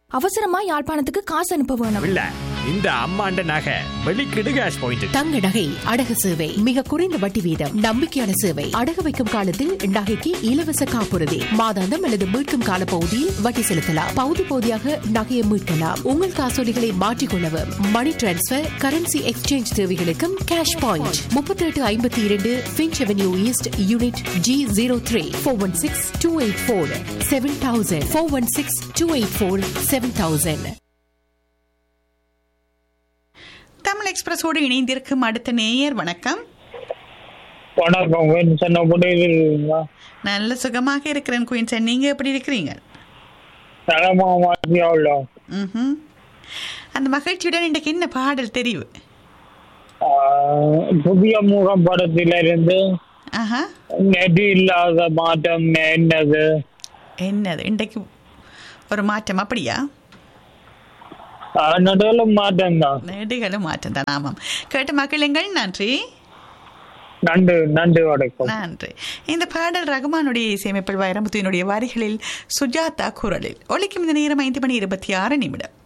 அவசரமா யாழ்ப்பாணத்துக்கு காசு அனுப்ப வேணும் இல்ல இந்த அம்மாண்ட நகை வெளிக்கிடு கேஷ் பாயிண்ட் தங்க நகை அடகு சேவை மிக குறைந்த வட்டி வீதம் நம்பிக்கையான சேவை அடகு வைக்கும் காலத்தில் நகைக்கு இலவச காப்புறுதி மாதாந்தம் அல்லது மீட்கும் கால பகுதியில் வட்டி செலுத்தலாம் பகுதி பகுதியாக நகையை மீட்கலாம் உங்கள் காசோலிகளை மாற்றிக்கொள்ளவும் மணி டிரான்ஸ்பர் கரன்சி எக்ஸ்சேஞ்ச் தேவைகளுக்கும் கேஷ் பாயிண்ட் முப்பத்தி எட்டு ஐம்பத்தி இரண்டு Finch avenue east unit G zero three four one six two eight four seven thousand four one six two eight four seven thousand Tamil எக்ஸ்பிரஸோடு இணைந்திருக்கும் அடுத்த நேயர் வணக்கம் வணக்கம் வின்சன் எப்படி இருக்கீங்களா நல்ல சுகமாக இருக்கிறேன் குயின்சன் நீங்க எப்படி இருக்கிறீங்க நலமா மாற்றியா உள்ளோம் ம்ஹும். அந்த மகிழ்ச்சியுடன் இன்றைக்கு என்ன பாடல் தெரிவு ஆஹ், புதிய முகம் படத்திலிருந்து ஆஹா நெடி இல்லாத மாற்றம் என்னது என்னது இன்றைக்கு ஒரு மாற்றம் அப்படியா ஆஹ், நடுவில் மாற்றம் தான் நெடுகளும் மாற்றம் தான் ஆமாம் கேட்ட மகிழுங்கள் நன்றி நன்றி நன்றி வணக்கம் நன்றி இந்த பாடல் ரகுமானுடைய இசையமைப்பில் வைரமுத்துவினுடைய வரிகளில் சுஜாதா குரலில் ஒலிக்கும் இந்த நேரம் ஐந்து மணி இருபத்தி ஆறு நிமிடம்